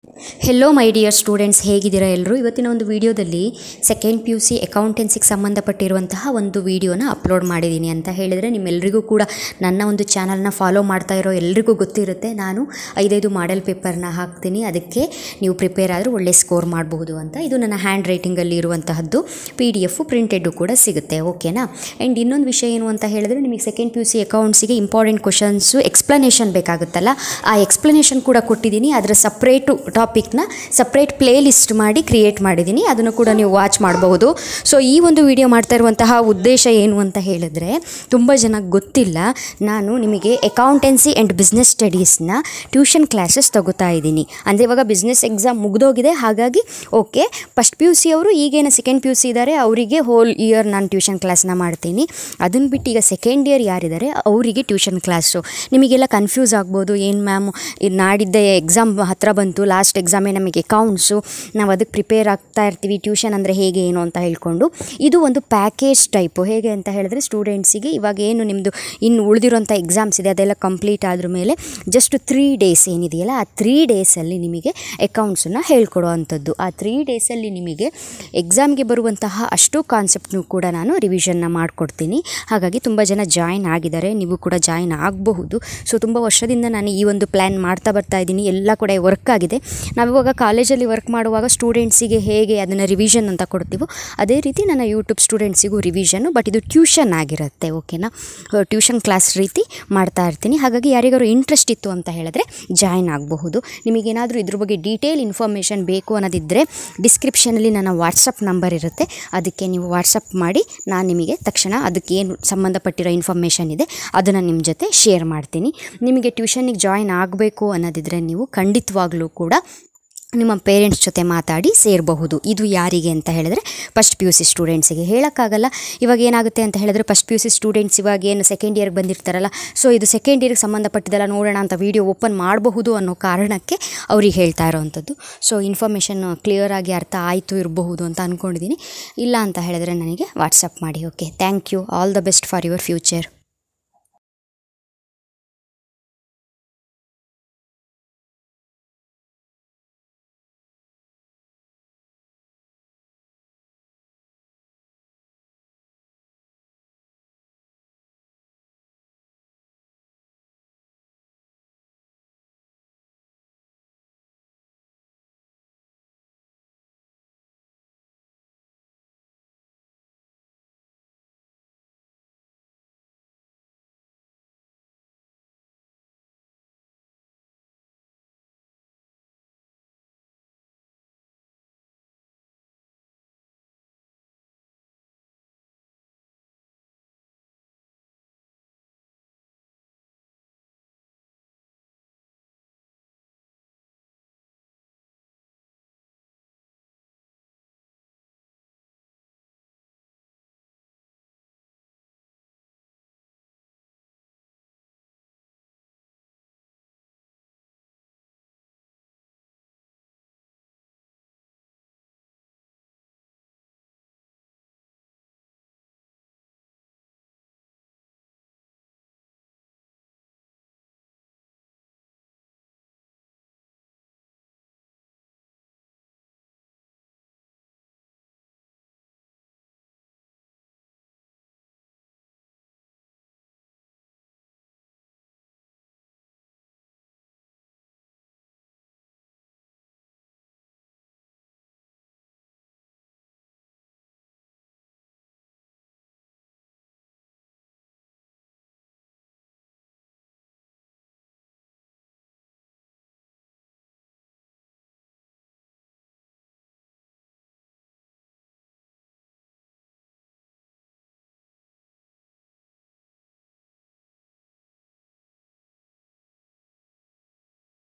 hello my dear students ಹೇಗಿದ್ದೀರಾ ಎಲ್ಲರೂ ಇವತ್ತಿನ ಒಂದು ವಿಡಿಯೋದಲ್ಲಿ ಸೆಕೆಂಡ್ ಪಿ ಯು ಸಿ ಅಕೌಂಟೆನ್ಸಿಗೆ ಸಂಬಂಧಪಟ್ಟಿರುವಂತಹ ಒಂದು ವಿಡಿಯೋನ ಅಪ್ಲೋಡ್ ಮಾಡಿದ್ದೀನಿ ಅಂತ ಹೇಳಿದರೆ ನಿಮ್ಮೆಲ್ಲರಿಗೂ ಕೂಡ ನನ್ನ ಒಂದು ಚಾನಲ್ನ ಫಾಲೋ ಮಾಡ್ತಾ ಇರೋ ಎಲ್ರಿಗೂ ಗೊತ್ತಿರುತ್ತೆ ನಾನು ಐದೈದು ಮಾಡೆಲ್ ಪೇಪರ್ನ ಹಾಕ್ತೀನಿ ಅದಕ್ಕೆ ನೀವು ಪ್ರಿಪೇರ್ ಆದರೂ ಒಳ್ಳೆ ಸ್ಕೋರ್ ಮಾಡಬಹುದು ಅಂತ ಇದು ನನ್ನ ಹ್ಯಾಂಡ್ ರೈಟಿಂಗಲ್ಲಿ ಇರುವಂತಹದ್ದು ಪಿ ಡಿ ಎಫು ಪ್ರಿಂಟೆಡ್ಡು ಕೂಡ ಸಿಗುತ್ತೆ ಓಕೆನಾ ಆ್ಯಂಡ್ ಇನ್ನೊಂದು ವಿಷಯ ಏನು ಅಂತ ಹೇಳಿದ್ರೆ ನಿಮಗೆ ಸೆಕೆಂಡ್ ಪಿ ಯು ಸಿ ಅಕೌಂಟ್ಸಿಗೆ ಇಂಪಾರ್ಟೆಂಟ್ ಕ್ವಶನ್ಸು ಎಕ್ಸ್ಪ್ಲನೇಷನ್ ಬೇಕಾಗುತ್ತಲ್ಲ ಆ ಎಕ್ಸ್ಪ್ಲನೇಷನ್ ಕೂಡ ಕೊಟ್ಟಿದ್ದೀನಿ ಅದರ ಸಪ್ರೇಟು ಟಾಪಿಕ್ನ ಸಪ್ರೇಟ್ ಪ್ಲೇ ಲಿಸ್ಟ್ ಮಾಡಿ ಕ್ರಿಯೇಟ್ ಮಾಡಿದ್ದೀನಿ ಅದನ್ನು ಕೂಡ ನೀವು ವಾಚ್ ಮಾಡಬಹುದು ಸೊ ಈ ಒಂದು ವಿಡಿಯೋ ಮಾಡ್ತಾ ಇರುವಂತಹ ಉದ್ದೇಶ ಏನು ಅಂತ ಹೇಳಿದ್ರೆ ತುಂಬ ಜನ ಗೊತ್ತಿಲ್ಲ ನಾನು ನಿಮಗೆ ಅಕೌಂಟೆನ್ಸಿ ಆ್ಯಂಡ್ ಬಿಸ್ನೆಸ್ ಸ್ಟಡೀಸ್ನ ಟ್ಯೂಷನ್ ಕ್ಲಾಸಸ್ ತಗೋತಾ ಇದ್ದೀನಿ ಅಂದರೆ ಇವಾಗ ಬಿಸ್ನೆಸ್ ಎಕ್ಸಾಮ್ ಮುಗಿದೋಗಿದೆ ಹಾಗಾಗಿ okay first P U C ಅವರು ಈಗೇನು ಸೆಕೆಂಡ್ ಪಿ ಯು ಸಿ ಇದ್ದಾರೆ ಅವರಿಗೆ ಹೋಲ್ ಇಯರ್ ನಾನು ಟ್ಯೂಷನ್ ಕ್ಲಾಸ್ನ ಮಾಡ್ತೀನಿ ಅದನ್ನು ಬಿಟ್ಟು ಈಗ ಸೆಕೆಂಡ್ ಇಯರ್ ಯಾರಿದ್ದಾರೆ ಅವರಿಗೆ ಟ್ಯೂಷನ್ ಕ್ಲಾಸು ನಿಮಗೆಲ್ಲ ಕನ್ಫ್ಯೂಸ್ ಆಗ್ಬೋದು ಏನು ಮ್ಯಾಮ್ ನಾಡಿದ್ದೆ ಎಕ್ಸಾಮ್ ಹತ್ತಿರ ಬಂತು ಲಾಸ್ಟ್ ಎಕ್ಸಾಮೇ ನಮಗೆ ಅಕೌಂಟ್ಸು ನಾವು ಅದಕ್ಕೆ ಪ್ರಿಪೇರ್ ಆಗ್ತಾ ಇರ್ತೀವಿ ಟ್ಯೂಷನ್ ಅಂದರೆ ಹೇಗೆ ಏನು ಅಂತ ಹೇಳ್ಕೊಂಡು ಇದು ಒಂದು ಪ್ಯಾಕೇಜ್ ಟೈಪು ಹೇಗೆ ಅಂತ ಹೇಳಿದ್ರೆ ಸ್ಟೂಡೆಂಟ್ಸಿಗೆ ಇವಾಗ ಏನು ನಿಮ್ಮದು ಇನ್ನು ಉಳಿದಿರೋಂಥ ಎಕ್ಸಾಮ್ಸ್ ಇದೆ ಅದೆಲ್ಲ ಕಂಪ್ಲೀಟ್ ಆದ್ರ ಮೇಲೆ ಜಸ್ಟ್ ತ್ರೀ ಡೇಸ್ ಏನಿದೆಯಲ್ಲ ಆ ತ್ರೀ ಡೇಸಲ್ಲಿ ನಿಮಗೆ ಅಕೌಂಟ್ಸನ್ನು ಹೇಳ್ಕೊಡೋ ಅಂಥದ್ದು ಆ ತ್ರೀ ಡೇಸಲ್ಲಿ ನಿಮಗೆ ಎಕ್ಸಾಮ್ಗೆ ಬರುವಂತಹ ಅಷ್ಟು ಕಾನ್ಸೆಪ್ಟ್ನು ಕೂಡ ನಾನು ರಿವಿಷನ್ನ ಮಾಡಿಕೊಡ್ತೀನಿ ಹಾಗಾಗಿ ತುಂಬ ಜನ ಜಾಯಿನ್ ಆಗಿದ್ದಾರೆ ನೀವು ಕೂಡ ಜಾಯಿನ್ ಆಗಬಹುದು ಸೊ ತುಂಬ ವರ್ಷದಿಂದ ನಾನು ಈ ಒಂದು ಪ್ಲ್ಯಾನ್ ಮಾಡ್ತಾ ಬರ್ತಾ ಇದ್ದೀನಿ ಎಲ್ಲ ಕೂಡ ವರ್ಕ್ ಆಗಿದೆ ನಾವಿವಾಗ ಕಾಲೇಜಲ್ಲಿ ವರ್ಕ್ ಮಾಡುವಾಗ ಸ್ಟೂಡೆಂಟ್ಸಿಗೆ ಹೇಗೆ ಅದನ್ನು ರಿವಿಷನ್ ಅಂತ ಕೊಡ್ತೀವೋ ಅದೇ ರೀತಿ ನನ್ನ ಯೂಟ್ಯೂಬ್ ಸ್ಟೂಡೆಂಟ್ಸಿಗೂ ರಿವಿಷನ್ನು ಬಟ್ ಇದು ಟ್ಯೂಷನ್ ಆಗಿರುತ್ತೆ ಓಕೆನಾ ಟ್ಯೂಷನ್ ಕ್ಲಾಸ್ ರೀತಿ ಮಾಡ್ತಾ ಇರ್ತೀನಿ ಹಾಗಾಗಿ ಯಾರಿಗಾರು ಇಂಟ್ರೆಸ್ಟ್ ಇತ್ತು ಅಂತ ಹೇಳಿದ್ರೆ ಜಾಯಿನ್ ಆಗಬಹುದು ನಿಮಗೇನಾದರೂ ಇದ್ರ ಬಗ್ಗೆ ಡೀಟೇಲ್ ಇನ್ಫಾರ್ಮೇಷನ್ ಬೇಕು ಅನ್ನೋದಿದ್ದರೆ ಡಿಸ್ಕ್ರಿಪ್ಷನಲ್ಲಿ ನನ್ನ ವಾಟ್ಸಪ್ ನಂಬರ್ ಇರುತ್ತೆ ಅದಕ್ಕೆ ನೀವು ವಾಟ್ಸಪ್ ಮಾಡಿ ನಾನು ನಿಮಗೆ ತಕ್ಷಣ ಅದಕ್ಕೆ ಏನು ಸಂಬಂಧಪಟ್ಟಿರೋ ಇನ್ಫಾರ್ಮೇಷನ್ ಇದೆ ಅದನ್ನು ನಿಮ್ಮ ಜೊತೆ ಶೇರ್ ಮಾಡ್ತೀನಿ ನಿಮಗೆ ಟ್ಯೂಷನಿಗೆ ಜಾಯಿನ್ ಆಗಬೇಕು ಅನ್ನೋದಿದ್ದರೆ ನೀವು ಖಂಡಿತವಾಗ್ಲೂ ಕೂಡ ನಿಮ್ಮ ಪೇರೆಂಟ್ಸ್ ಜೊತೆ ಮಾತಾಡಿ ಸೇರಬಹುದು ಇದು ಯಾರಿಗೆ ಅಂತ ಹೇಳಿದ್ರೆ ಫಸ್ಟ್ ಪಿ ಯು ಸಿ ಸ್ಟೂಡೆಂಟ್ಸಿಗೆ ಹೇಳೋಕ್ಕಾಗಲ್ಲ ಇವಾಗ ಏನಾಗುತ್ತೆ ಅಂತ ಹೇಳಿದ್ರೆ first P U C students ಇವಾಗ ಏನು ಸೆಕೆಂಡ್ ಇಯರ್ಗೆ ಬಂದಿರ್ತಾರಲ್ಲ ಸೊ ಇದು ಸೆಕೆಂಡ್ ಇಯರ್ಗೆ ಸಂಬಂಧಪಟ್ಟಿದ್ದೆಲ್ಲ ನೋಡೋಣ ಅಂತ ವೀಡಿಯೋ ಓಪನ್ ಮಾಡಬಹುದು ಅನ್ನೋ ಕಾರಣಕ್ಕೆ ಅವ್ರಿಗೆ ಹೇಳ್ತಾ ಇರೋವಂಥದ್ದು ಸೊ ಇನ್ಫಾರ್ಮೇಷನ್ ಕ್ಲಿಯರಾಗಿ ಅರ್ಥ ಆಯಿತು ಇರಬಹುದು ಅಂತ ಅಂದ್ಕೊಂಡಿದ್ದೀನಿ ಇಲ್ಲ ಅಂತ ಹೇಳಿದ್ರೆ ನನಗೆ ವಾಟ್ಸಪ್ ಮಾಡಿ okay thank you all the best for your future